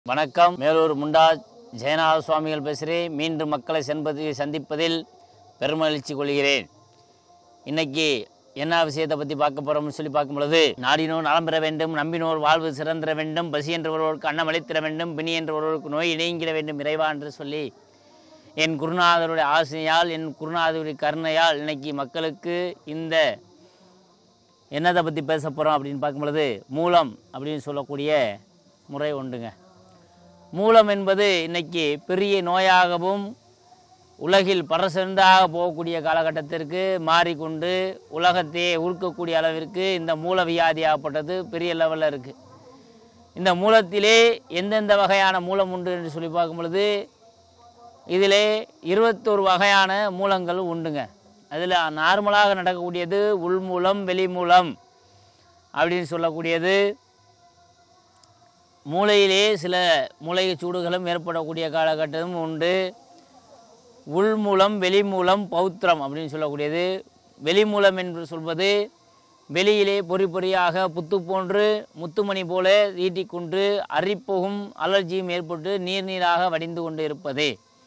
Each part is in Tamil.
வணக்கம் மேலூர் முண்டாஜ் ஜெயநாத சுவாமிகள் பேசுகிறேன் மீண்டும் மக்களை சென்பது சந்திப்பதில் பெருமகிழ்ச்சி கொள்கிறேன் இன்னைக்கு என்ன விஷயத்தை பற்றி பார்க்க போகிறோம்னு சொல்லி பார்க்கும் பொழுது நாடினோர் நலம் பெற வேண்டும் நம்பினோர் வாழ்வு சிறந்திட வேண்டும் பசி என்ற ஒருவருக்கு அன்னம் அளித்திட வேண்டும் பிணி என்ற ஒருவருக்கு நோய் இணைங்கிட வேண்டும் இறைவா என்று சொல்லி என் குருநாதருடைய ஆசையால் என் குருநாதருடைய கருணையால் இன்னைக்கு மக்களுக்கு இந்த என்னதை பற்றி பேச போகிறோம் அப்படின்னு பார்க்கும் பொழுது மூலம் அப்படின்னு சொல்லக்கூடிய முறை உண்டுங்க மூலம் என்பது இன்னைக்கு பெரிய நோயாகவும் உலகில் பரசிறந்தாக போகக்கூடிய காலகட்டத்திற்கு மாறிக்கொண்டு உலகத்தையே உருக்கக்கூடிய அளவிற்கு இந்த மூல வியாதியாகப்பட்டது பெரிய லெவலில் இருக்குது இந்த மூலத்திலே எந்தெந்த வகையான மூலம் உண்டு என்று சொல்லி பார்க்கும் பொழுது இதிலே இருபத்தொரு வகையான மூலங்கள் உண்டுங்க அதில் நார்மலாக நடக்கக்கூடியது உள்மூலம் வெளிமூலம் அப்படின்னு சொல்லக்கூடியது மூளையிலே சில மூளை சூடுகளும் ஏற்படக்கூடிய காலகட்டமும் உண்டு உள்மூலம் வெளிமூலம் பௌத்திரம் அப்படின்னு சொல்லக்கூடியது வெளிமூலம் என்று சொல்வது வெளியிலே பொறி பொறியாக புத்து போன்று முத்துமணி போல ஈட்டிக்கொண்டு அரிப்புகும் அலர்ஜியும் ஏற்பட்டு நீர் நீராக வடிந்து கொண்டு இருப்பது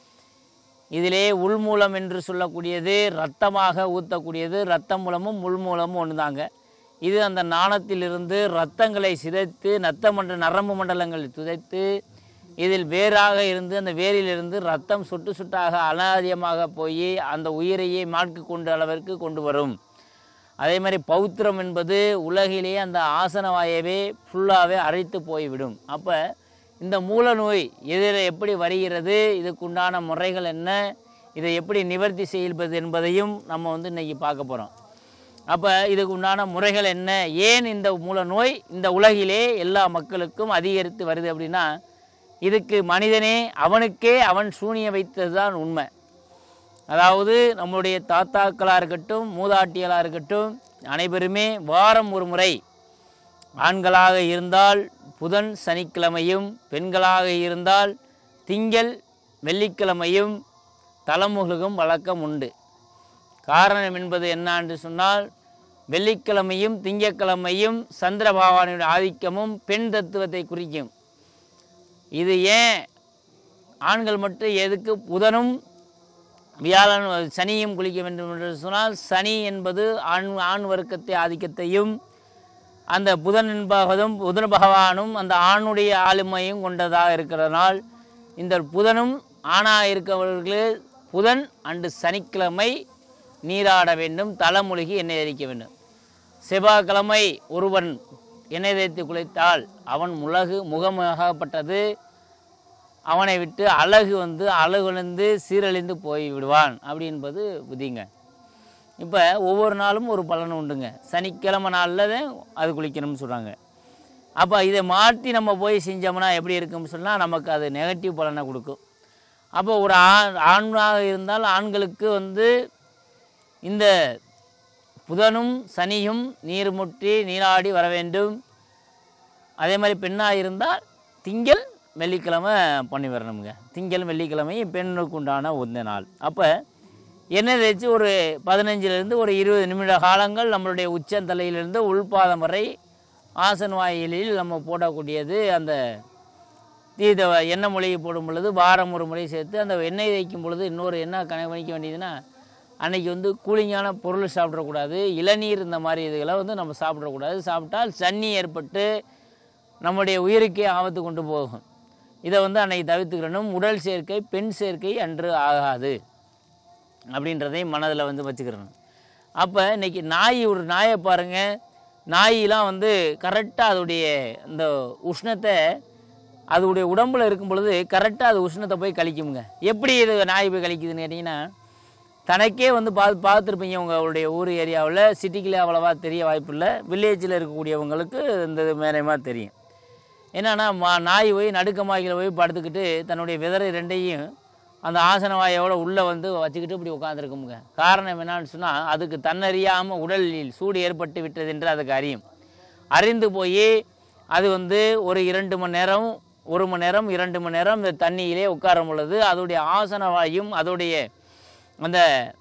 இதிலே உள்மூலம் என்று சொல்லக்கூடியது இரத்தமாக ஊற்றக்கூடியது இரத்த மூலமும் உள்மூலமும் ஒன்றுதாங்க இது அந்த நாணத்திலிருந்து இரத்தங்களை சிதைத்து நத்த மண்ட நரம்பு மண்டலங்களை துதைத்து இதில் வேராக இருந்து அந்த வேரிலிருந்து ரத்தம் சொட்டு சொட்டாக அனாதியமாக போய் அந்த உயிரையே மாட்கு கொண்ட அளவிற்கு கொண்டு வரும் அதே மாதிரி பௌத்திரம் என்பது உலகிலேயே அந்த ஆசன வாயவே ஃபுல்லாகவே அரைத்து போய்விடும் அப்போ இந்த மூல நோய் எதில் எப்படி வருகிறது இதுக்குண்டான முறைகள் என்ன இதை எப்படி நிவர்த்தி செய்வது என்பதையும் நம்ம வந்து இன்னைக்கு பார்க்க போகிறோம் அப்போ இதுக்கு உண்டான முறைகள் என்ன ஏன் இந்த மூல நோய் இந்த உலகிலே எல்லா மக்களுக்கும் அதிகரித்து வருது அப்படின்னா இதுக்கு மனிதனே அவனுக்கே அவன் சூனிய வைத்தது தான் உண்மை அதாவது நம்முடைய தாத்தாக்களாக இருக்கட்டும் மூதாட்டிகளாக இருக்கட்டும் அனைவருமே வாரம் ஒரு முறை ஆண்களாக இருந்தால் புதன் சனிக்கிழமையும் பெண்களாக இருந்தால் திங்கள் வெள்ளிக்கிழமையும் தலைமுழுகும் வழக்கம் உண்டு காரணம் என்பது என்ன என்று சொன்னால் வெள்ளிக்கிழமையும் திங்கட்கிழமையும் சந்திர பகவானுடைய ஆதிக்கமும் பெண் தத்துவத்தை குறிக்கும் இது ஏன் ஆண்கள் மட்டும் எதுக்கு புதனும் வியாழன் சனியும் குளிக்க வேண்டும் என்று சொன்னால் சனி என்பது ஆண் ஆண் வர்க்கத்தை ஆதிக்கத்தையும் அந்த புதன் என்பதும் புதன் பகவானும் அந்த ஆணுடைய ஆளுமையும் கொண்டதாக இருக்கிறதனால் இந்த புதனும் ஆணாக இருக்கவர்களே புதன் அன்று சனிக்கிழமை நீராட வேண்டும் தலைமொழிகி எண்ணெய் எரிக்க வேண்டும் செவ்வாய்க்கிழமை ஒருவன் எண்ணெய் தேய்த்து குளித்தால் அவன் முலகு முகமாகப்பட்டது அவனை விட்டு அழகு வந்து அழகுழந்து சீரழிந்து போய் விடுவான் அப்படி என்பது விதிங்க இப்போ ஒவ்வொரு நாளும் ஒரு பலன் உண்டுங்க சனிக்கிழமை நாளில் தான் அது குளிக்கணும்னு சொல்கிறாங்க அப்போ இதை மாற்றி நம்ம போய் செஞ்சோம்னா எப்படி இருக்கும்னு சொன்னால் நமக்கு அது நெகட்டிவ் பலனை கொடுக்கும் அப்போ ஒரு ஆண் ஆணாக இருந்தால் ஆண்களுக்கு வந்து இந்த புதனும் சனியும் நீர் முட்டி நீராடி வர வேண்டும் அதே மாதிரி பெண்ணாக இருந்தால் திங்கள் வெள்ளிக்கிழமை பண்ணி வரணுங்க திங்கள் வெள்ளிக்கிழமை பெண்ணுக்கு உண்டான ஒந்த நாள் அப்போ எண்ணெய் தேய்ச்சி ஒரு பதினஞ்சிலிருந்து ஒரு இருபது நிமிட காலங்கள் நம்மளுடைய உச்சந்தலையிலிருந்து உள்பாதம் வரை ஆசன வாயிலில் நம்ம போடக்கூடியது அந்த தீத எண்ணெய் மொழியை போடும் பொழுது வாரம் ஒரு முறை சேர்த்து அந்த எண்ணெய் தேய்க்கும் பொழுது இன்னொரு என்ன கவனிக்க வேண்டியதுன்னா அன்னைக்கு வந்து கூலிங்கான பொருள் சாப்பிடக்கூடாது இளநீர் இந்த மாதிரி இதுகளை வந்து நம்ம சாப்பிடக்கூடாது சாப்பிட்டால் சன்னி ஏற்பட்டு நம்முடைய உயிருக்கே ஆபத்து கொண்டு போகும் இதை வந்து அன்னைக்கு தவிர்த்துக்கிறணும் உடல் சேர்க்கை பெண் சேர்க்கை அன்று ஆகாது அப்படின்றதையும் மனதில் வந்து வச்சுக்கிறணும் அப்போ இன்றைக்கி நாய் ஒரு நாயை பாருங்கள் நாயெலாம் வந்து கரெக்டாக அதோடைய இந்த உஷ்ணத்தை அதோடைய உடம்பில் இருக்கும் பொழுது கரெக்டாக அது உஷ்ணத்தை போய் கழிக்குமுங்க எப்படி இது நாய் போய் கழிக்குதுன்னு கேட்டிங்கன்னா தனக்கே வந்து பார்த்து பார்த்துருப்பீங்க உங்களுடைய ஊர் ஏரியாவில் சிட்டிக்குள்ளே அவ்வளோவா தெரிய வாய்ப்பில்லை வில்லேஜில் இருக்கக்கூடியவங்களுக்கு இந்த இது மேலமாக தெரியும் என்னன்னா மா நாய் போய் நடுக்கமாகியில் போய் படுத்துக்கிட்டு தன்னுடைய விதரை ரெண்டையும் அந்த ஆசன வாயோட உள்ளே வந்து வச்சுக்கிட்டு இப்படி உட்காந்துருக்குமுங்க காரணம் என்னன்னு சொன்னால் அதுக்கு தன்னறியாமல் உடலில் சூடு ஏற்பட்டு விட்டது என்று அதுக்கு அறியும் அறிந்து போய் அது வந்து ஒரு இரண்டு மணி நேரம் ஒரு மணி நேரம் இரண்டு மணி நேரம் இந்த தண்ணியிலே உட்காரும் பொழுது அதோடைய ஆசன வாயும் அதோடைய அந்த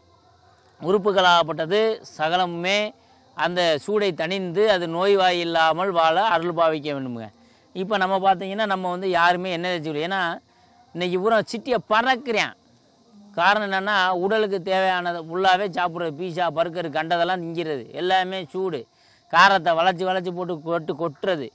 உறுப்புகளாகப்பட்டது சகலமுமே அந்த சூடை தணிந்து அது நோய்வாய் இல்லாமல் வாழ அருள் பாவிக்க வேண்டுமுங்க இப்போ நம்ம பார்த்தீங்கன்னா நம்ம வந்து யாருமே எண்ணெய் தேய்ச்சி ஏன்னா இன்னைக்கு பூரா சிட்டியை பறக்கிறேன் காரணம் என்னென்னா உடலுக்கு தேவையானது ஃபுல்லாகவே சாப்பிட்றது பீஸா பர்கர் கண்டதெல்லாம் திங்கிறது எல்லாமே சூடு காரத்தை வளைச்சி வளைச்சி போட்டு கொட்டு கொட்டுறது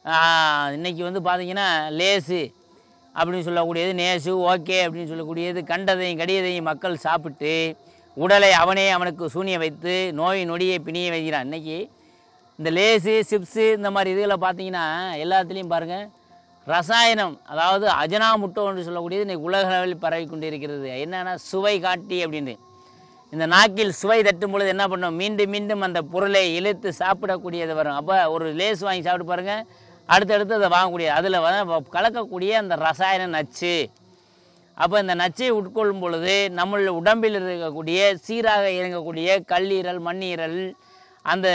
ஆஹ், இன்னைக்கு வந்து பார்த்தீங்கன்னா லேஸு அப்படின்னு சொல்லக்கூடியது நேசு ஓகே அப்படின்னு சொல்லக்கூடியது கண்டதையும் கடியதையும் மக்கள் சாப்பிட்டு உடலை அவனே அவனுக்கு சூனிய வைத்து நோய் நொடியை பிணிய வைக்கிறான் இன்னைக்கு இந்த லேஸு சிப்ஸு இந்த மாதிரி இதில் பார்த்தீங்கன்னா எல்லாத்துலேயும் பாருங்கள் ரசாயனம் அதாவது அஜனாமுட்டோ என்று சொல்லக்கூடியது இன்னைக்கு உலக அளவில் பரவி கொண்டு இருக்கிறது என்னன்னா சுவை காட்டி அப்படின்னு இந்த நாக்கில் சுவை தட்டும் பொழுது என்ன பண்ணும் மீண்டும் மீண்டும் அந்த பொருளை இழுத்து சாப்பிடக்கூடியது வரும் அப்போ ஒரு லேஸ் வாங்கி சாப்பிட்டு பாருங்க அடுத்தடுத்து அதை வாங்கக்கூடிய அதில் கலக்கக்கூடிய அந்த ரசாயன நச்சு அப்போ இந்த நச்சை உட்கொள்ளும் பொழுது நம்மள உடம்பில் இருக்கக்கூடிய சீராக இயங்கக்கூடிய கல்லீரல் மண்ணீரல் அந்த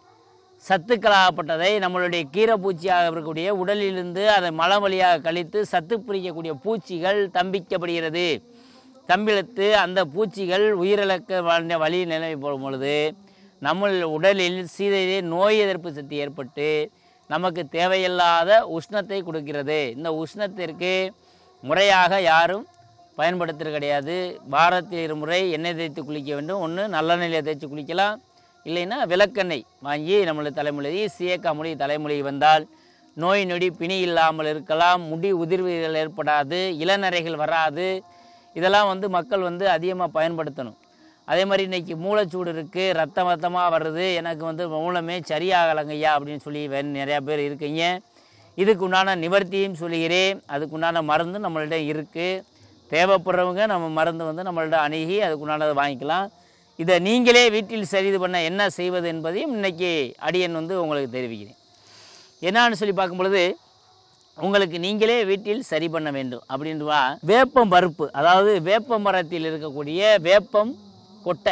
சத்துக்களாகப்பட்டதை நம்மளுடைய கீரைப்பூச்சியாக இருக்கக்கூடிய உடலிலிருந்து அதை மலம் வழியாக கழித்து சத்து பிரிக்கக்கூடிய பூச்சிகள் தம்பிக்கப்படுகிறது தம்பிழுத்து அந்த பூச்சிகள் உயிரிழக்க வாழ்ந்த வழி நிலைமை போடும் பொழுது நம்ம உடலில் சீதையே நோய் எதிர்ப்பு சக்தி ஏற்பட்டு நமக்கு தேவையில்லாத உஷ்ணத்தை கொடுக்கிறது இந்த உஷ்ணத்திற்கு முறையாக யாரும் பயன்படுத்துறது கிடையாது வாரத்தில் இருமுறை எண்ணெய் தேய்த்து குளிக்க வேண்டும் ஒன்று நல்லெண்ணெயில் தேய்ச்சி குளிக்கலாம் இல்லைன்னா விளக்கெண்ணெய் வாங்கி நம்மளுடைய தலைமுடி சீயக்கா முடி தலைமுடி வந்தால் நோய் நொடி பிணி இல்லாமல் இருக்கலாம் முடி உதிர்வுகள் ஏற்படாது இளநரைகள் வராது இதெல்லாம் வந்து மக்கள் வந்து அதிகமாக பயன்படுத்தணும் அதே மாதிரி இன்னைக்கு மூளைச்சூடு இருக்குது ரத்தம் ரத்தமாக வருது எனக்கு வந்து மூலமே சரியாகலைங்கய்யா அப்படின்னு சொல்லி வே- நிறையா பேர் இருக்கீங்க இதுக்கு உண்டான நிவர்த்தியும் சொல்லுகிறேன் அதுக்கு உண்டான மருந்து நம்மள்ட்ட இருக்குது தேவைப்படுறவங்க நம்ம மருந்து வந்து நம்மள்ட்ட அணுகி அதுக்கு உண்டானதை வாங்கிக்கலாம் இதை நீங்களே வீட்டில் சரி இது பண்ண என்ன செய்வது என்பதையும் இன்னைக்கு அடியன் வந்து உங்களுக்கு தெரிவிக்கிறேன் என்னன்னு சொல்லி பார்க்கும் பொழுது உங்களுக்கு நீங்களே வீட்டில் சரி பண்ண வேண்டும் அப்படின்றவா வேப்பம் பருப்பு அதாவது வேப்ப மரத்தில் இருக்கக்கூடிய வேப்பம் கொட்டை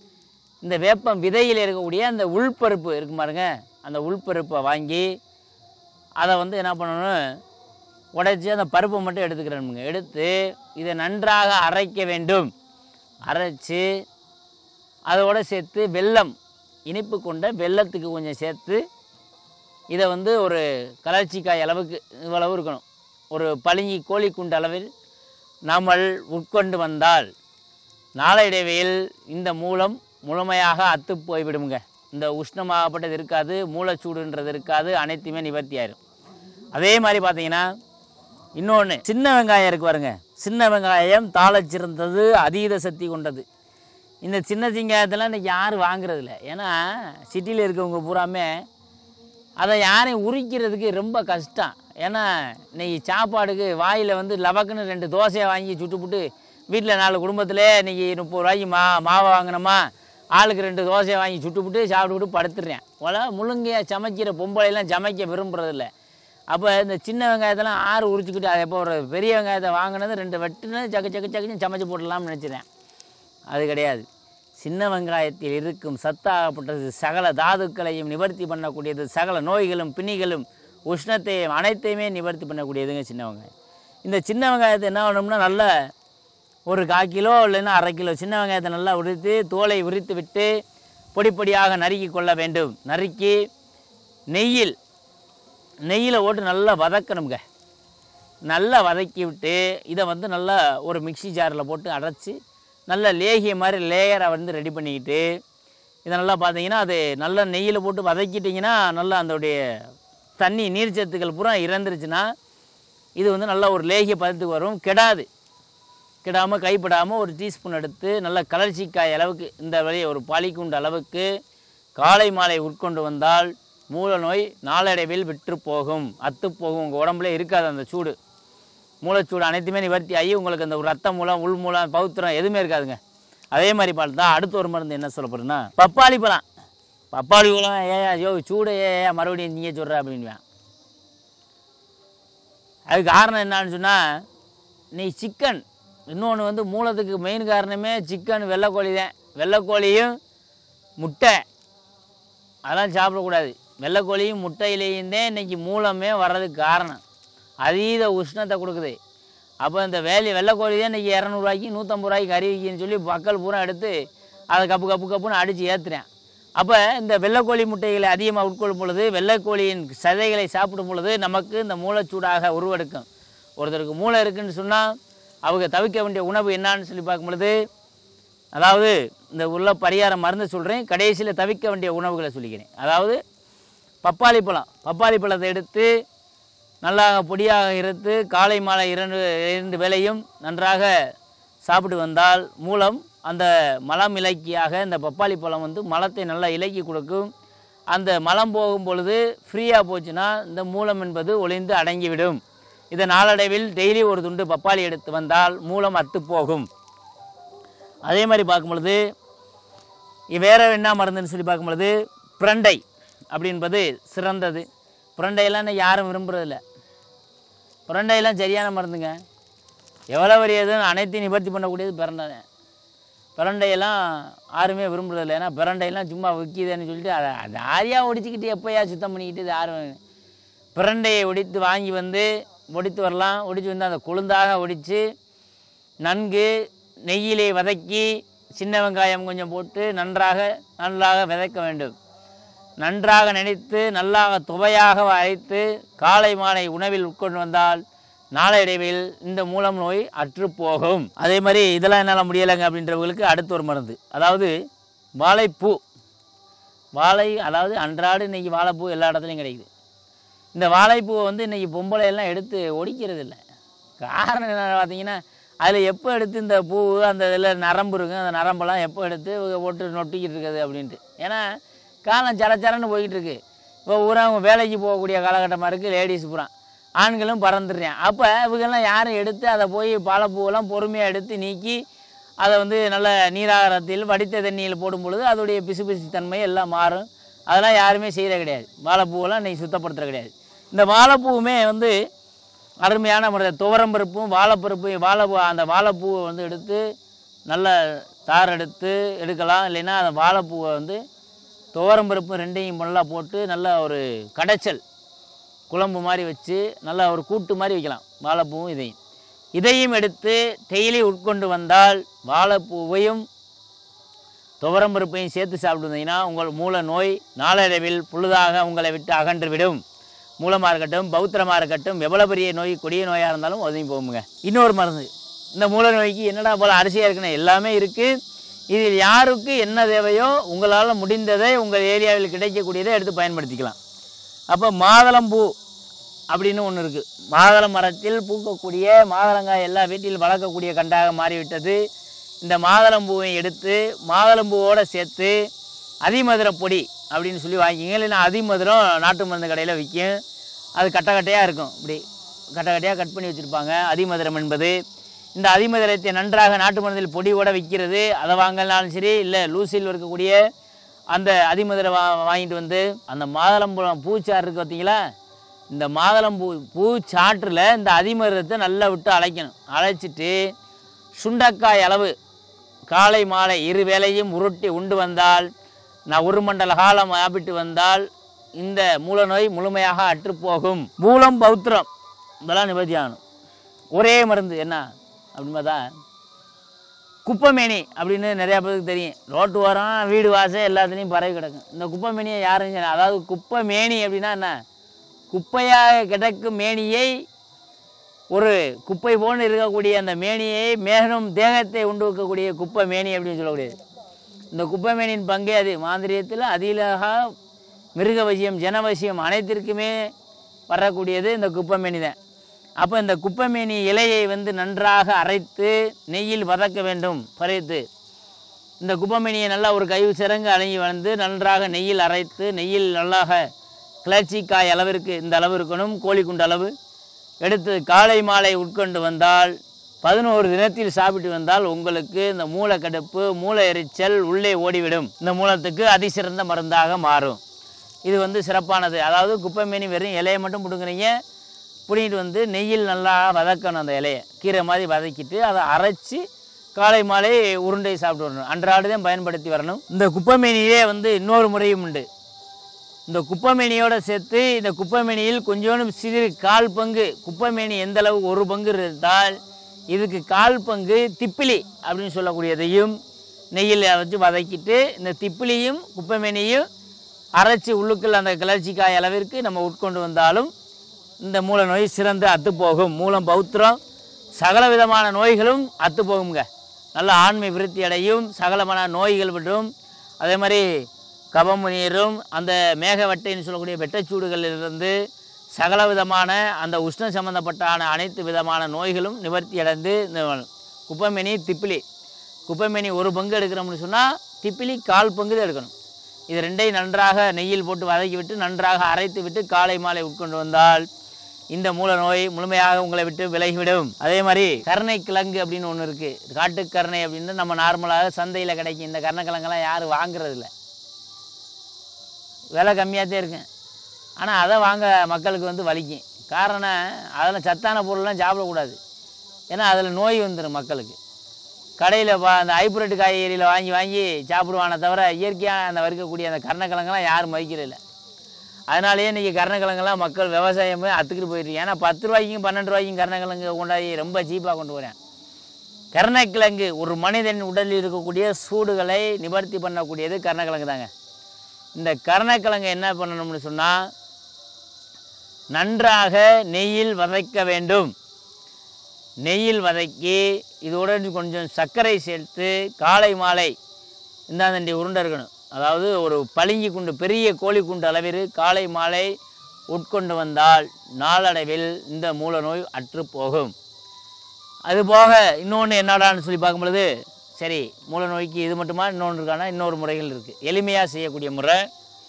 இந்த வேப்பம் விதையில் இருக்கக்கூடிய அந்த உள்பருப்பு இருக்கு பாருங்க அந்த உள்பருப்பை வாங்கி அதை வந்து என்ன பண்ணணும் உடைச்சி அந்த பருப்பை மட்டும் எடுத்துக்கிறேனுங்க எடுத்து இதை நன்றாக அரைக்க வேண்டும் அரைச்சு அதோட சேர்த்து வெல்லம் இனிப்பு கொண்ட வெல்லத்துக்கு கொஞ்சம் சேர்த்து இதை வந்து ஒரு கலர்ச்சிக்காய் அளவுக்கு இவ்வளவு இருக்கணும் ஒரு பளிங்கி கோழிக்குண்டு அளவில் நாமல் உட்கொண்டு வந்தால் நாளடைவில் இந்த மூலம் முழுமையாக அத்து போய்விடுங்க இந்த உஷ்ணமாகப்பட்டது இருக்காது மூளைச்சூடுன்றது இருக்காது அனைத்துமே நிவர்த்தி ஆயிரும் அதே மாதிரி பார்த்தீங்கன்னா இன்னொன்று சின்ன வெங்காயம் இருக்கு பாருங்க சின்ன வெங்காயம் தாளச் சிறந்தது அதீத சக்தி கொண்டது இந்த சின்ன வெங்காயத்தெல்லாம் இன்னைக்கு யாரும் வாங்குறதில்ல ஏன்னா சிட்டியில் இருக்கவங்க பூராமே அதை யாரையும் உரிக்கிறதுக்கு ரொம்ப கஷ்டம் ஏன்னா இன்னைக்கு சாப்பாடுக்கு வாயில் வந்து லவக்குன்னு ரெண்டு தோசையை வாங்கி சுட்டுப்புட்டு வீட்டில் நாலு குடும்பத்தில் இன்னைக்கு முப்பது ரூபாய்க்கு மா மாவை வாங்கினோமா ஆளுக்கு ரெண்டு தோசையை வாங்கி சுட்டுப்புட்டு சாப்பிட்டுப்புட்டு படுத்துடுறேன் போல முழுங்கையாக சமைக்கிற பொம்பளைலாம் சமைக்க விரும்புறதில்ல அப்போ இந்த சின்ன வெங்காயத்தெல்லாம் ஆறு உரிச்சுக்கிட்டு அதை எப்போ ஒரு பெரிய வெங்காயத்தை வாங்கினது ரெண்டு வெட்டுன்னு சக்கு சக்கு சக்குன்னு சமைச்சு போடலாம்னு நினச்சிட்டேன் அது கிடையாது சின்ன வெங்காயத்தில் இருக்கும் சத்தாகப்பட்டது சகல தாதுக்களையும் நிவர்த்தி பண்ணக்கூடியது சகல நோய்களும் பிணிகளும் உஷ்ணத்தையும் அனைத்தையுமே நிவர்த்தி பண்ணக்கூடியதுங்க சின்ன வெங்காயம் இந்த சின்ன வெங்காயத்தை என்ன பண்ணணும்னா நல்ல ஒரு கால் கிலோ இல்லைன்னா அரை கிலோ சின்ன வெங்காயத்தை நல்லா உரித்து தோலை உரித்து விட்டு பொடி பொடியாக நறுக்கி கொள்ள வேண்டும் நறுக்கி நெய்யில் நெய்யில் போட்டு நல்லா வதக்கணுங்க நல்லா வதக்கி விட்டு இதை வந்து நல்லா ஒரு மிக்ஸி ஜாரில் போட்டு அரைச்சி நல்ல லேகிய மாதிரி லேயரை வந்து ரெடி பண்ணிக்கிட்டு இதை நல்லா பார்த்தீங்கன்னா அது நல்லா நெய்யில் போட்டு வதக்கிட்டிங்கன்னா நல்லா அதோடைய தண்ணி நீர்ச்சத்துக்கள் பூரா இறந்துருச்சுன்னா இது வந்து நல்லா ஒரு லேகிய பதத்துக்கு வரும் கெடாது கெடாமல் கைப்படாமல் ஒரு டீஸ்பூன் எடுத்து நல்ல கலர்ச்சிக்காய் அளவுக்கு இந்த வழியை ஒரு பாலிக்குண்டு அளவுக்கு காலை மாலை உட்கொண்டு வந்தால் மூல நோய் நாளடைவில் விற்று போகும் அத்து போகும் உங்கள் உடம்புல இருக்காது அந்த சூடு மூளைச்சூடு அனைத்துமே நிவர்த்தி ஆகி உங்களுக்கு அந்த ரத்த மூலம் உள் மூலம் பௌத்திரம் எதுவுமே இருக்காதுங்க அதே மாதிரி பார்த்தா அடுத்த ஒரு மருந்து என்ன சொல்ல போகிறேன்னா பப்பாளி பழம் பப்பாளி பழம் ஏயா யோ சூடு ஏயா மறுபடியும் நீயே சொல்கிற அப்படின்வேன் அதுக்கு காரணம் என்னன்னு சொன்னால் நீ சிக்கன் இன்னொன்று வந்து மூலத்துக்கு மெயின் காரணமே சிக்கன் வெள்ளைக்கோழி தான் வெள்ளைக்கோழியும் முட்டை அதெல்லாம் சாப்பிடக்கூடாது வெள்ளைக்கோழியும் முட்டையிலேயும் தான் இன்றைக்கி மூலமே வர்றதுக்கு காரணம் அதீத உஷ்ணத்தை கொடுக்குது அப்போ இந்த வேலி வெள்ளைக்கோழி தான் இன்றைக்கி இரநூறுவாய்க்கு நூற்றம்பது ரூபாய்க்கு கறி விற்கின்னு சொல்லி மக்கள் பூரா எடுத்து அதை கப்பு கப்பு கப்புன்னு அடித்து ஏற்றுறேன் அப்போ இந்த வெள்ளைக்கோழி முட்டைகளை அதிகமாக உட்கொள்ளும் பொழுது வெள்ளைக்கோழியின் சதைகளை சாப்பிடும் பொழுது நமக்கு இந்த மூளைச்சூடாக உருவெடுக்கும் ஒருத்தருக்கு மூளை இருக்குன்னு சொன்னால் அவங்க தவிர்க்க வேண்டிய உணவு என்னான்னு சொல்லி பார்க்கும் பொழுது அதாவது இந்த உள்ள பரிகாரம் மருந்து சொல்கிறேன் கடைசியில் தவிர்க்க வேண்டிய உணவுகளை சொல்லிக்கிறேன் அதாவது பப்பாளி பழம் பப்பாளி பழத்தை எடுத்து நல்லா பொடியாக இறுத்து காலை மாலை இரண்டு இரண்டு வேளையும் நன்றாக சாப்பிட்டு வந்தால் மூலம் அந்த மலம் இலக்கியாக இந்த பப்பாளி பழம் வந்து மலத்தை நல்லா இலக்கி கொடுக்கும் அந்த மலம் போகும் பொழுது ஃப்ரீயாக போச்சுன்னா இந்த மூலம் என்பது ஒளிந்து அடங்கிவிடும் இதை நாளடைவில் டெய்லி ஒரு துண்டு பப்பாளி எடுத்து வந்தால் மூலம் அத்து போகும் அதே மாதிரி பார்க்கும் பொழுது இ- வேற என்ன மருந்துன்னு சொல்லி பார்க்கும் பொழுது பிரண்டை அப்படின்பது சிறந்தது பிரண்டையெல்லாம் இன்னைக்கு யாரும் விரும்புறதில்ல பிரண்டையெல்லாம் சரியான மருந்துங்க எவ்வளோ வரியதுன்னு அனைத்தையும் நிவர்த்தி பண்ணக்கூடியது பிரண்டை தான் பிரண்டையெல்லாம் யாருமே விரும்புறதில்ல ஏன்னா பிரண்டையெல்லாம் சும்மா விற்கிதுன்னு சொல்லிட்டு அதை அது ஆரியாக ஒடிச்சிக்கிட்டு எப்போயா சுத்தம் பண்ணிக்கிட்டு இது யாரும் பிரண்டையை ஒடித்து வாங்கி வந்து ஒடித்து வரலாம் ஒடித்து வந்து அந்த கொழுந்தாக ஒடித்து நன்கு நெய்யிலே வதக்கி சின்ன வெங்காயம் கொஞ்சம் போட்டு நன்றாக நன்றாக விதைக்க வேண்டும் நன்றாக நினைத்து நல்லாக துவையாக அரைத்து காலை மாலை உணவில் உட்கொண்டு வந்தால் நாளடைவில் இந்த மூலம் நோய் அற்று போகும் அதே மாதிரி இதெல்லாம் என்னால் முடியலைங்க அப்படின்றவங்களுக்கு அடுத்த ஒரு மருந்து அதாவது வாழைப்பூ வாழை அதாவது அன்றாடு இன்னைக்கு வாழைப்பூ எல்லா இடத்துலையும் கிடைக்குது இந்த வாழைப்பூவை வந்து இன்றைக்கி பொம்பளை எல்லாம் எடுத்து ஒடிக்கிறது இல்லை காரணம் என்ன பார்த்தீங்கன்னா அதில் எப்போ எடுத்து இந்த பூ அந்த இதில் நரம்பு இருக்கும் அந்த நரம்பெல்லாம் எப்போ எடுத்து இவங்க போட்டு நொட்டிக்கிட்டு இருக்குது அப்படின்ட்டு ஏன்னா காலம் சர சரன்னு போய்கிட்டு இருக்கு இப்போ பூரா அவங்க வேலைக்கு போகக்கூடிய காலகட்டமாக இருக்குது லேடிஸ் பூரா ஆண்களும் பறந்துடுறேன் அப்போ இவங்கெல்லாம் யாரும் எடுத்து அதை போய் பாலப்பூவெல்லாம் பொறுமையாக எடுத்து நீக்கி அதை வந்து நல்ல நீராகாரத்தில் வடித்த தண்ணியில் போடும் பொழுது அதோடைய பிசுபிசு தன்மை எல்லாம் மாறும் அதெல்லாம் யாருமே செய்கிற கிடையாது வாழைப்பூவெல்லாம் இன்னைக்கு சுத்தப்படுத்துகிற கிடையாது இந்த வாழைப்பூவுமே வந்து அருமையான முறை துவரம்பருப்பும் வாழைப்பருப்பு வாழைப்பூ அந்த வாழைப்பூவை வந்து எடுத்து நல்ல தார் எடுத்து எடுக்கலாம் இல்லைன்னா அந்த வாழைப்பூவை வந்து துவரம்பருப்பு ரெண்டையும் நல்லா போட்டு நல்ல ஒரு கடைச்சல் குழம்பு மாதிரி வச்சு நல்லா ஒரு கூட்டு மாதிரி வைக்கலாம் வாழைப்பூவும் இதையும் இதையும் எடுத்து டெய்லி உட்கொண்டு வந்தால் வாழைப்பூவையும் துவரம்பருப்பையும் சேர்த்து சாப்பிட்டு உங்கள் மூல நோய் நாளடைவில் புழுதாக உங்களை விட்டு அகன்று விடும் மூலமாக இருக்கட்டும் பௌத்திரமாக இருக்கட்டும் எவ்வளோ பெரிய நோய் கொடிய நோயாக இருந்தாலும் ஒதுங்கி போகுங்க இன்னொரு மருந்து இந்த மூல நோய்க்கு என்னடா போல் அரிசியாக இருக்குன்னு எல்லாமே இருக்குது இதில் யாருக்கு என்ன தேவையோ உங்களால் முடிந்ததை உங்கள் ஏரியாவில் கிடைக்கக்கூடியதை எடுத்து பயன்படுத்திக்கலாம் அப்போ மாதுளம்பூ அப்படின்னு ஒன்று இருக்குது மாதுள மரத்தில் பூக்கக்கூடிய மாதுளங்காய் எல்லா வீட்டில் வளர்க்கக்கூடிய கண்டாக மாறிவிட்டது இந்த மாதுளம்பூவை எடுத்து மாதுளம்பூவோடு சேர்த்து அதிமதுர பொடி அப்படின்னு சொல்லி வாங்கிக்கிங்க இல்லைன்னா அதிமதுரம் நாட்டு மருந்து கடையில் விற்கும் அது கட்டை கட்டையாக இருக்கும் இப்படி கட்டை கட்டையாக கட் பண்ணி வச்சுருப்பாங்க அதிமதுரம் என்பது இந்த அதிமதுரத்தை நன்றாக நாட்டு மருந்தில் பொடியோட விற்கிறது அதை வாங்கினாலும் சரி இல்லை லூசில் இருக்கக்கூடிய அந்த அதிமதுரை வா வாங்கிட்டு வந்து அந்த மாதுளம்பழம் பூச்சாறு இருக்குது பார்த்தீங்களா இந்த மாதுளம்பூ பூச்சாற்றில் இந்த அதிமதுரத்தை நல்லா விட்டு அழைக்கணும் அழைச்சிட்டு சுண்டக்காய் அளவு காலை மாலை இரு வேளையும் உருட்டி உண்டு வந்தால் நான் ஒரு மண்டல காலம் சாப்பிட்டு வந்தால் இந்த மூல நோய் முழுமையாக அற்றுப்போகும் மூலம் பௌத்திரம் இதெல்லாம் நிவர்த்தி ஆகணும் ஒரே மருந்து என்ன அப்படின்னு பார்த்தா குப்பைமேனி அப்படின்னு நிறையா பேருக்கு தெரியும் ரோட்டு ஓரம் வீடு வாசல் எல்லாத்துலேயும் பரவி கிடக்கும் இந்த குப்பைமேனியை யாரும் செய்யல. அதாவது குப்பைமேனி அப்படின்னா என்ன குப்பையாக கிடக்கும் மேனியை ஒரு குப்பை போன்று இருக்கக்கூடிய அந்த மேனியை மேலும் தேகத்தை உண்டு வைக்கக்கூடிய குப்பை மேனி அப்படின்னு சொல்லக்கூடியது இந்த குப்பை மேனியின் பங்கே அது மாந்திரியத்தில் அதிலாக மிருகவசியம் ஜனவசியம் அனைத்திற்குமே வரக்கூடியது இந்த குப்பை மேனி தான் அப்போ இந்த குப்பைமேனி இலையை வந்து நன்றாக அரைத்து நெய்யில் வதக்க வேண்டும் பறித்து இந்த குப்பைமேனியை நல்லா ஒரு கை சிறங்கு அடங்கி வந்து நன்றாக நெய்யில் அரைத்து நெய்யில் நல்லாக கிளர்ச்சிக்காய் அளவிற்கு இந்த அளவு இருக்கணும் கோழிக்குண்டு அளவு எடுத்து காலை மாலை உட்கொண்டு வந்தால் பதினோரு தினத்தில் சாப்பிட்டு வந்தால் உங்களுக்கு இந்த மூளைக்கடுப்பு மூளை எரிச்சல் உள்ளே ஓடிவிடும் இந்த மூலத்துக்கு அதிசிறந்த மருந்தாக மாறும் இது வந்து சிறப்பானது அதாவது குப்பைமேனி வெறும் இலையை மட்டும் பிடுங்குறீங்க பிடிங்கிட்டு வந்து நெய்யில் நல்லா வதக்கணும் அந்த இலையை கீரை மாதிரி வதக்கிட்டு அதை அரைச்சி காலை மாலை உருண்டை சாப்பிட்டு வரணும் அன்றாடம் பயன்படுத்தி வரணும் இந்த குப்பைமேனியிலே வந்து இன்னொரு முறையும் உண்டு இந்த குப்பைமேனியோட சேர்த்து இந்த குப்பைமேனியில் கொஞ்சோண்டு சிறிது கால் பங்கு குப்பைமேனி எந்த அளவுக்கு ஒரு பங்கு இருந்தால் இதுக்கு கால் பங்கு திப்பிலி அப்படின்னு சொல்லக்கூடியதையும் நெய்யில் வச்சு வதக்கிட்டு இந்த திப்பிலியும் குப்பைமேனியும் அரைச்சி உள்ளுக்குள் அந்த கிளர்ச்சிக்காய் அளவிற்கு நம்ம உட்கொண்டு வந்தாலும் இந்த மூல நோய் சிறந்து அத்து போகும் மூலம் பௌத்திரம் சகல விதமான நோய்களும் அத்து போகுங்க நல்ல ஆண்மை விருத்தி அடையும் சகலமான நோய்கள் விடும் அதே மாதிரி கபம் நீரும் அந்த மேகவட்டைன்னு சொல்லக்கூடிய வெட்டச்சூடுகளிலிருந்து சகல விதமான அந்த உஷ்ணம் சம்பந்தப்பட்டான அனைத்து விதமான நோய்களும் நிவர்த்தி அடைந்து இந்த குப்பைமேனி திப்பிலி குப்பைமேனி ஒரு பங்கு எடுக்கிறோம்னு சொன்னால் திப்பிலி கால் பங்கு தான் எடுக்கணும் இது ரெண்டையும் நன்றாக நெய்யில் போட்டு வதக்கி விட்டு நன்றாக அரைத்து விட்டு காலை மாலை உட்கொண்டு வந்தால் இந்த மூல நோய் முழுமையாக உங்களை விட்டு விலகிவிடும் அதே மாதிரி கருணை கிழங்கு அப்படின்னு ஒன்று இருக்குது காட்டுக்கருணை அப்படின்னு நம்ம நார்மலாக சந்தையில் கிடைக்கும் இந்த கருணைக்கிழங்கெல்லாம் யாரும் வாங்குறதில்ல விலை கம்மியாக தான் இருக்கும் ஆனால் அதை வாங்க மக்களுக்கு வந்து வலிக்கும் காரணம் அதில் சத்தான பொருள்லாம் சாப்பிடக்கூடாது ஏன்னா அதில் நோய் வந்துடும் மக்களுக்கு கடையில் பா அந்த ஹைப்ரிட் காய்கறியில் வாங்கி வாங்கி சாப்பிடுவானே தவிர இயற்கையாக அந்த வறுக்கக்கூடிய அந்த கருணக்கிழங்கெல்லாம் யாரும் மதிக்கிறதில்ல அதனாலேயே இன்றைக்கி கருணக்கிழங்கெல்லாம் மக்கள் விவசாயமே அத்துக்கிட்டு போயிருக்கு ஏன்னா பத்து ரூபாய்க்கும் பன்னெண்டு ரூபாய்க்கும் கருணக்கிழங்கு கொண்டாடி ரொம்ப சீப்பாக கொண்டு வரேன் கருணக்கிழங்கு ஒரு மனிதன் உடலில் இருக்கக்கூடிய சூடுகளை நிவர்த்தி பண்ணக்கூடியது கருணக்கிழங்கு தாங்க இந்த கருணக்கிழங்கு என்ன பண்ணணும்னு சொன்னால் நன்றாக நெய்யில் வதக்க வேண்டும் நெய்யில் வதக்கி இதோட கொஞ்சம் சர்க்கரை சேர்த்து காலை மாலை இந்தாந்தண்டி உருண்டை இருக்கணும் அதாவது ஒரு பளிங்கி குண்டு பெரிய கோழி குண்டு அளவில் காலை மாலை உட்கொண்டு வந்தால் நாளடைவில் இந்த மூல நோய் அற்று போகும் அதுபோக இன்னொன்று என்னடான்னு சொல்லி பார்க்கும் பொழுது சரி மூல நோய்க்கு இது மட்டுமா இன்னொன்று இருக்கானா இன்னொரு முறைகள் இருக்குது எளிமையாக செய்யக்கூடிய முறை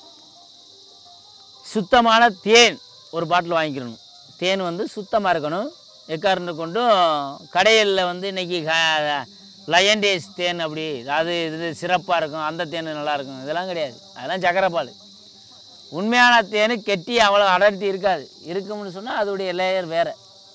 சுத்தமான தேன் ஒரு பாட்டில் வாங்கிக்கணும் தேன் வந்து சுத்தமாக இருக்கணும் எக்காரண்டு கொண்டும் கடைகளில் வந்து இன்றைக்கி லயன் டேஸ் தேன் அப்படி அது இது சிறப்பாக இருக்கும் அந்த தேன் நல்லா இருக்கும் இதெல்லாம் கிடையாது அதெல்லாம் சக்கரை பால் உண்மையான தேன் கெட்டி அவ்வளோ அடர்த்தி இருக்காது இருக்கும்னு சொன்னால் அதோடைய லேயர் வேறு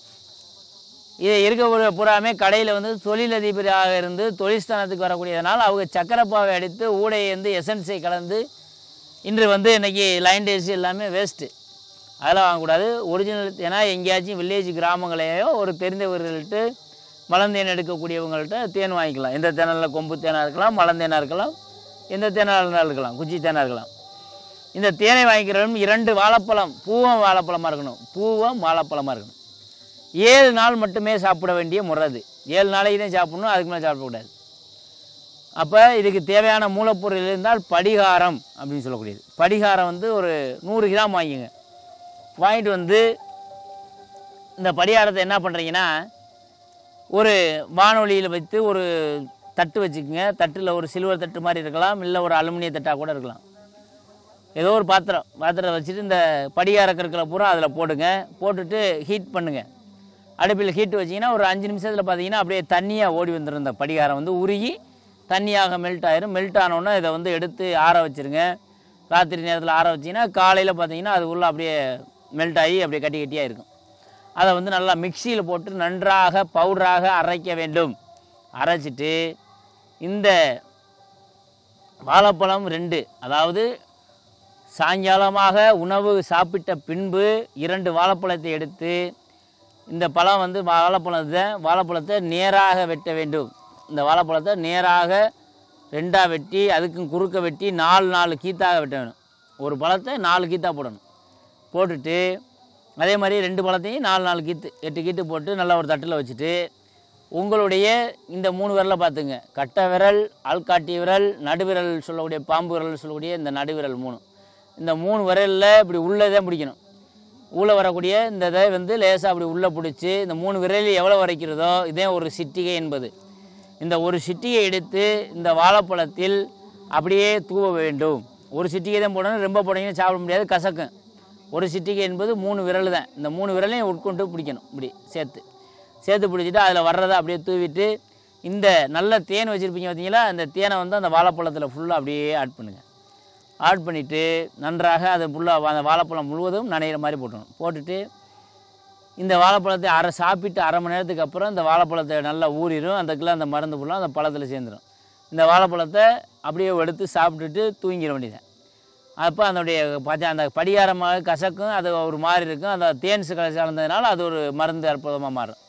இது இருக்க பூராமே கடையில் வந்து தொழிலதிபராக இருந்து தொழில்ஸ்தானத்துக்கு வரக்கூடியதனால் அவங்க சக்கரைப்பாவை அடித்து ஊடையை வந்து எசன்ஸை கலந்து இன்று வந்து இன்றைக்கி லைன் டேஸ் எல்லாமே வேஸ்ட்டு அதெல்லாம் வாங்கக்கூடாது ஒரிஜினல் ஏன்னா எங்கேயாச்சும் வில்லேஜ் கிராமங்களையோ ஒரு தெரிந்தவர்கள்ட்ட மலந்தேன் எடுக்கக்கூடியவங்கள்ட்ட தேன் வாங்கிக்கலாம் எந்த தேனில் கொம்பு தேனாக இருக்கலாம் மலந்தேனாக இருக்கலாம் எந்த தேனாக இருந்தாலும் இருக்கலாம் குச்சி தேனாக இருக்கலாம் இந்த தேனை வாங்கிக்கிறவங்க இரண்டு வாழைப்பழம் பூவம் வாழைப்பழமாக இருக்கணும் பூவம் வாழைப்பழமாக இருக்கணும் ஏழு நாள் மட்டுமே சாப்பிட வேண்டிய முறை அது ஏழு நாளைக்கு தான் சாப்பிடணும் அதுக்கு மேலே சாப்பிடக்கூடாது அப்போ இதுக்கு தேவையான மூலப்பொருள் இருந்தால் படிகாரம் அப்படின்னு சொல்லக்கூடியது படிகாரம் வந்து ஒரு நூறு கிராம் வாங்கிங்க வாங்கிட்டு வந்து இந்த படிகாரத்தை என்ன பண்ணுறீங்கன்னா ஒரு வானொலியில் வைத்து ஒரு தட்டு வச்சுக்கோங்க தட்டில் ஒரு சில்வர் தட்டு மாதிரி இருக்கலாம் இல்லை ஒரு அலுமினிய தட்டாக கூட இருக்கலாம் ஏதோ ஒரு பாத்திரம் பாத்திரத்தை வச்சுட்டு இந்த படிகார கற்களை பூரா அதில் போடுங்க போட்டுட்டு ஹீட் பண்ணுங்கள் அடுப்பில் ஹீட் வச்சிங்கன்னா ஒரு அஞ்சு நிமிஷத்தில் பார்த்தீங்கன்னா அப்படியே தண்ணியாக ஓடி வந்துடும் இந்த படிகாரம் வந்து உருகி தண்ணியாக மெல்ட் ஆயிரும் மெல்ட் ஆனோடனே இதை வந்து எடுத்து ஆற வச்சுருங்க ராத்திரி நேரத்தில் ஆற வச்சிங்கன்னா காலையில் பார்த்தீங்கன்னா அது உள்ள அப்படியே மெல்ட் ஆகி அப்படியே கட்டி கட்டியாக இருக்கும் அதை வந்து நல்லா மிக்சியில் போட்டு நன்றாக பவுடராக அரைக்க வேண்டும் அரைச்சிட்டு இந்த வாழைப்பழம் ரெண்டு அதாவது சாயங்காலமாக உணவு சாப்பிட்ட பின்பு இரண்டு வாழைப்பழத்தை எடுத்து இந்த பழம் வந்து வாழைப்பழத்தை வாழைப்பழத்தை நேராக வெட்ட வேண்டும் இந்த வாழைப்பழத்தை நேராக ரெண்டாக வெட்டி அதுக்கும் குறுக்க வெட்டி நாலு நாலு கீத்தாக வெட்ட வேணும் ஒரு பழத்தை நாலு கீத்தா போடணும் போட்டுட்டு அதே மாதிரி ரெண்டு பழத்தையும் நாலு நாலு கீத்து எட்டு கீத்து போட்டு நல்லா ஒரு தட்டில் வச்சுட்டு உங்களுடைய இந்த மூணு விரலை பார்த்துங்க கட்டை விரல் ஆள்காட்டி விரல் நடுவிரல் சொல்லக்கூடிய பாம்பு விரல் சொல்லக்கூடிய இந்த நடுவிரல் மூணு இந்த மூணு விரலில் இப்படி உள்ளே தான் பிடிக்கணும் உள்ளே வரக்கூடிய இந்த இதை வந்து லேசாக அப்படி உள்ளே பிடிச்சி இந்த மூணு விரலில் எவ்வளோ வரைக்கிறதோ இதே ஒரு சிட்டிகை என்பது இந்த ஒரு சிட்டிகை எடுத்து இந்த வாழைப்பழத்தில் அப்படியே தூவ வேண்டும் ஒரு சிட்டிகை தான் போடணும் ரொம்ப போனீங்கன்னா சாப்பிட முடியாது கசக்கும் ஒரு சிட்டிகை என்பது மூணு விரல் தான் இந்த மூணு விரலையும் உட்கொண்டு பிடிக்கணும் இப்படி சேர்த்து சேர்த்து பிடிச்சிட்டு அதில் வர்றதை அப்படியே தூவிட்டு இந்த நல்ல தேன் வச்சுருப்பீங்க பார்த்தீங்களா அந்த தேனை வந்து அந்த வாழைப்பழத்தில் ஃபுல்லாக அப்படியே ஆட் பண்ணுங்கள் ஆட் பண்ணிவிட்டு நன்றாக அது ஃபுல்லாக அந்த வாழைப்பழம் முழுவதும் நனைகிற மாதிரி போட்டணும் போட்டுட்டு இந்த வாழைப்பழத்தை அரை சாப்பிட்டு அரை மணி நேரத்துக்கு அப்புறம் இந்த வாழைப்பழத்தை நல்லா ஊறிடும் அதுக்குள்ள அந்த மருந்து ஃபுல்லாக அந்த பழத்தில் சேர்ந்துடும் இந்த வாழைப்பழத்தை அப்படியே எடுத்து சாப்பிட்டுட்டு தூங்கிட வேண்டியது அப்போ அதனுடைய பச்சை அந்த படிகாரமாக கசக்கும் அது ஒரு மாதிரி இருக்கும் அந்த தேன் கலந்ததுனால அது ஒரு மருந்து அற்புதமாக மாறும்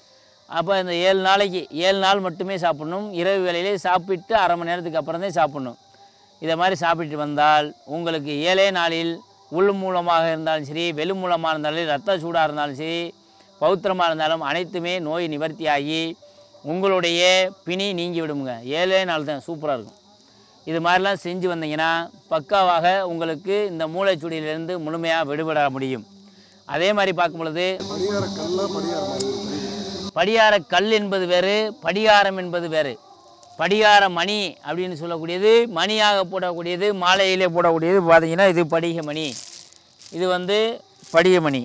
அப்போ இந்த ஏழு நாளைக்கு ஏழு நாள் மட்டுமே சாப்பிடணும் இரவு வேளையிலே சாப்பிட்டு அரை மணி நேரத்துக்கு அப்புறம் தான் சாப்பிடணும் இதை மாதிரி சாப்பிட்டு வந்தால் உங்களுக்கு ஏழே நாளில் உள் மூலமாக இருந்தாலும் சரி வெளி மூலமாக இருந்தாலும் ரத்த சூடாக இருந்தாலும் சரி பௌத்திரமாக இருந்தாலும் அனைத்துமே நோய் நிவர்த்தியாகி உங்களுடைய பிணி நீங்கி விடுமுங்க ஏழே நாள் தான் சூப்பராக இருக்கும் இது மாதிரிலாம் செஞ்சு வந்தீங்கன்னா பக்காவாக உங்களுக்கு இந்த மூளைச்சுடியிலிருந்து முழுமையாக விடுபட முடியும் அதே மாதிரி பார்க்கும் பொழுது படியார கல்ல படியார மாதிரி படியார கல் என்பது வேறு படியாரம் என்பது வேறு படியார மணி அப்படின்னு சொல்லக்கூடியது மணியாக போடக்கூடியது மாலையிலே போடக்கூடியது பார்த்தீங்கன்னா இது படிக மணி இது வந்து படிக மணி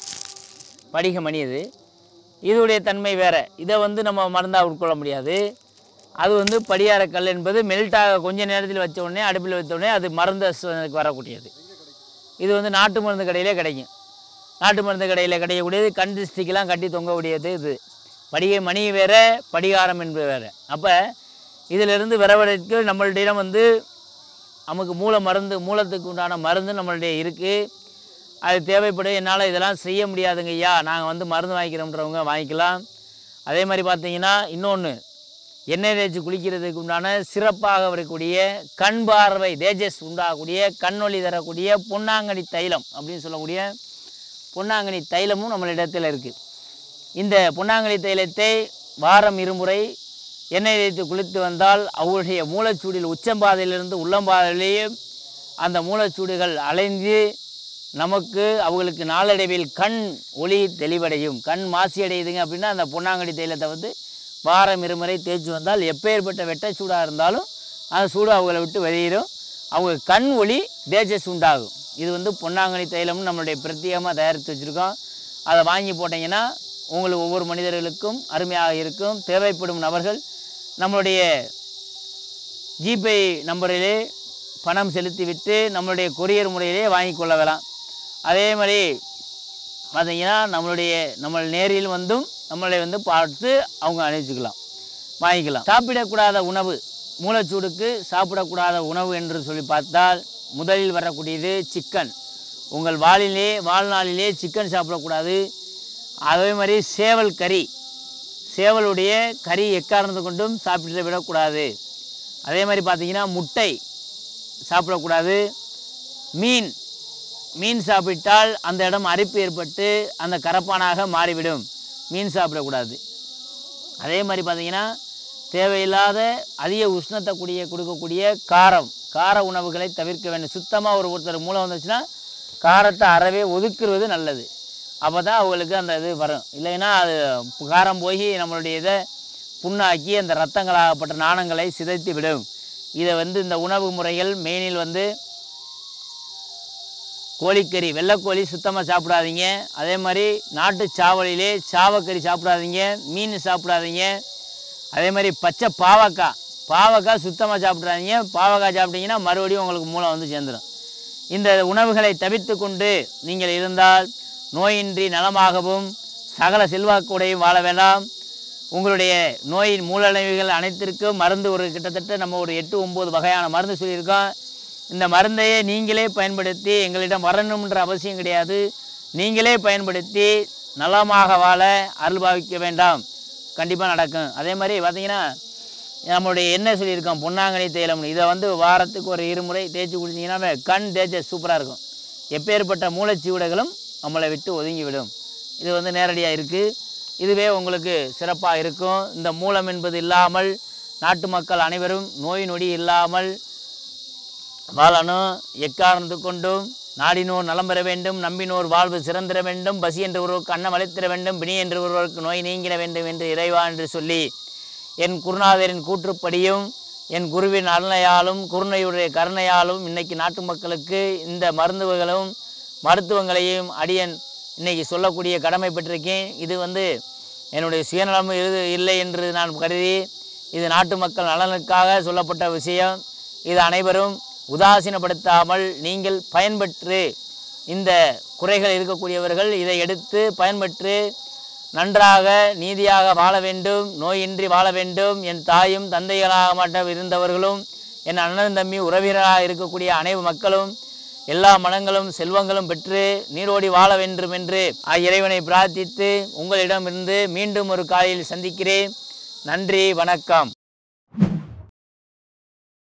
படிக மணி இது இதோடைய தன்மை வேறு இதை வந்து நம்ம மருந்தாக உட்கொள்ள முடியாது அது வந்து படியார கல் என்பது மெல்ட்டாக கொஞ்ச நேரத்தில் வச்ச உடனே அடுப்பில் வச்ச உடனே அது மருந்து ச- வரக்கூடியது இது வந்து நாட்டு மருந்து கடையிலே கிடைக்கும் நாட்டு மருந்து கடையில் கிடைக்கக்கூடியது கண் திருஷ்டிக்கெல்லாம் கட்டி தொங்கக்கூடியது இது படிகை மணி வேற படிகாரம் என்பது வேறு அப்போ இதிலிருந்து விரவடைக்கு நம்மள்டிடம் வந்து நமக்கு மூல மருந்து மூலத்துக்கு உண்டான மருந்து நம்மளுடைய இருக்குது அது தேவைப்படும் என்னால் இதெல்லாம் செய்ய முடியாதுங்க ஐயா நாங்கள் வந்து மருந்து வாங்கிக்கிறோம்ன்றவங்க வாங்கிக்கலாம் அதே மாதிரி பார்த்தீங்கன்னா இன்னொன்று எண்ணெய் தேய்ச்சி குளிக்கிறதுக்கு உண்டான சிறப்பாக வரக்கூடிய கண் பார்வை தேஜஸ் உண்டாகக்கூடிய கண்ணொளி தரக்கூடிய பொன்னாங்கண்ணி தைலம் அப்படின்னு சொல்லக்கூடிய பொன்னாங்கண்ணி தைலமும் நம்மளிடத்தில் இருக்குது இந்த பொன்னாங்கண்ணி தைலத்தை வாரம் இருமுறை எண்ணெய் தேய்த்து குளித்து வந்தால் அவருடைய மூலச்சூடில் உச்சம்பாதையிலிருந்து உள்ளம்பாதையிலேயே அந்த மூலச்சூடுகள் அலைந்து நமக்கு அவங்களுக்கு நாளடைவில் கண் ஒளி தெளிவடையும் கண் மாசி அடையுதுங்க அப்படின்னா அந்த பொன்னாங்கண்ணி தைலத்தை வந்து வாரம் இருமுறை தேய்ச்சி வந்தால் எப்பேற்பட்ட வெட்ட சூடாக இருந்தாலும் அந்த சூடு அவங்கள விட்டு வெளியிடும் அவங்க கண் ஒளி தேஜஸ் உண்டாகும் இது வந்து பொன்னாங்கண்ணி தைலம்னு நம்மளுடைய பிரத்யேகமாக தயாரித்து வச்சுருக்கோம் அதை வாங்கி போட்டிங்கன்னா உங்களுக்கு ஒவ்வொரு மனிதர்களுக்கும் அருமையாக இருக்கும் தேவைப்படும் நபர்கள் நம்மளுடைய ஜிபே நம்பரிலே பணம் செலுத்திவிட்டு நம்மளுடைய கொரியர் முறையிலே வாங்கி கொள்ளலாம் அதே மாதிரி பார்த்தீங்கன்னா நம்மளுடைய நம்ம நேரில் வந்தும் நம்மளை வந்து பார்த்து அவங்க அனுப்பிச்சுக்கலாம் வாங்கிக்கலாம் சாப்பிடக்கூடாத உணவு மூலச்சூடுக்கு சாப்பிடக்கூடாத உணவு என்று சொல்லி பார்த்தால் முதலில் வரக்கூடியது சிக்கன் உங்கள் வாளிலே வாழ்நாளிலே சிக்கன் சாப்பிடக்கூடாது அதே மாதிரி சேவல் கறி சேவலுடைய கறி எக்காரணத்தை கொண்டும் சாப்பிட்டு விடக்கூடாது அதே மாதிரி பார்த்தீங்கன்னா முட்டை சாப்பிடக்கூடாது மீன் மீன் சாப்பிட்டால் அந்த இடம் அரிப்பு ஏற்பட்டு அந்த கரப்பானாக மாறிவிடும் மீன் சாப்பிடக்கூடாது அதே மாதிரி பார்த்தீங்கன்னா தேவையில்லாத அதிக உஷ்ணத்தை கூடிய கொடுக்கக்கூடிய காரம் கார உணவுகளை தவிர்க்க வேண்டும் சுத்தமாக ஒரு ஒருத்தர் மூலம் வந்துச்சுன்னா காரத்தை அறவே ஒதுக்குறது நல்லது அப்போ தான் அவங்களுக்கு அந்த இது வரும் இல்லைன்னா அது காரம் போய் நம்மளுடைய இதை புண்ணாக்கி அந்த ரத்தங்களாகப்பட்ட நாணங்களை சிதைத்து விடும் இதை வந்து இந்த உணவு முறைகள் மெயினில் வந்து கோழிக்கறி வெள்ளைக்கோழி சுத்தமாக சாப்பிடாதீங்க அதே மாதிரி நாட்டு சாவலிலே சாவக்கறி சாப்பிடாதீங்க மீன் சாப்பிடாதீங்க அதே மாதிரி பச்சை பாவக்காய் பாவக்காய் சுத்தமாக சாப்பிட்றாதீங்க பாவக்காய் சாப்பிட்டீங்கன்னா மறுபடியும் உங்களுக்கு மூளை வந்து சேர்ந்துடும் இந்த உணவுகளை தவிர்த்து கொண்டு நீங்கள் இருந்தால் நோயின்றி நலமாகவும் சகல செல்வாக்குடையும் வாழ வேண்டாம் உங்களுடைய நோயின் மூலநிலைகள் அனைத்திற்கும் மருந்து ஒரு கிட்டத்தட்ட நம்ம ஒரு எட்டு ஒம்பது வகையான மருந்து சொல்லியிருக்கோம் இந்த மருந்தையே நீங்களே பயன்படுத்தி எங்களிடம் வரணுன்ற அவசியம் கிடையாது நீங்களே பயன்படுத்தி நலமாக வாழ அருள் பாவிக்க வேண்டாம் கண்டிப்பாக நடக்கும் அதே மாதிரி பார்த்தீங்கன்னா நம்மளுடைய என்ன சொல்லியிருக்கோம் பொன்னாங்கண்ணி தைலம்னு இதை வந்து வாரத்துக்கு ஒரு இருமுறை தேய்ச்சி குடிச்சிங்கன்னா கண் தேய்ச்ச சூப்பராக இருக்கும் எப்பேற்பட்ட மூளைச்சீவுடைகளும் நம்மளை விட்டு ஒதுங்கி விடும் இது வந்து நேரடியாக இருக்குது இதுவே உங்களுக்கு சிறப்பாக இருக்கும் இந்த மூலம் என்பது இல்லாமல் நாட்டு மக்கள் அனைவரும் நோய் நொடி இல்லாமல் வாழணும் எக்காரணத்து கொண்டும் நாடினோர் நலம் பெற வேண்டும் நம்பினோர் வாழ்வு சிறந்திட வேண்டும் பசி என்று ஒருவருக்கு அன்னம் அளித்திட வேண்டும் பிணி என்று ஒருவருக்கு நோய் நீங்கிட வேண்டும் என்று இறைவா என்று சொல்லி என் குருநாதரின் கூற்றுப்படியும் என் குருவின் அருணையாலும் குருணையுடைய கருணையாலும் இன்னைக்கு நாட்டு மக்களுக்கு இந்த மருந்துகளும் மருத்துவங்களையும் அடியன் இன்னைக்கு சொல்லக்கூடிய கடமைப்பட்டிருக்கேன் இது வந்து என்னுடைய சுயநலம் இது இல்லை என்று நான் கருதி இது நாட்டு மக்கள் நலனுக்காக சொல்லப்பட்ட விஷயம் இது அனைவரும் உதாசீனப்படுத்தாமல் நீங்கள் பயன்பெற்று இந்த குறைகள் இருக்கக்கூடியவர்கள் இதை எடுத்து பயன்பெற்று நன்றாக நீதியாக வாழ வேண்டும் நோயின்றி வாழ வேண்டும் என் தாயும் தந்தைகளாக மட்டும் இருந்தவர்களும் என் அண்ணன் தம்பி உறவினராக இருக்கக்கூடிய அனைத்து மக்களும் எல்லா மனங்களும் செல்வங்களும் பெற்று நீரோடி வாழ வேண்டும் என்று ஆ இறைவனை பிரார்த்தித்து உங்களிடமிருந்து மீண்டும் ஒரு காலையில் சந்திக்கிறேன் நன்றி வணக்கம்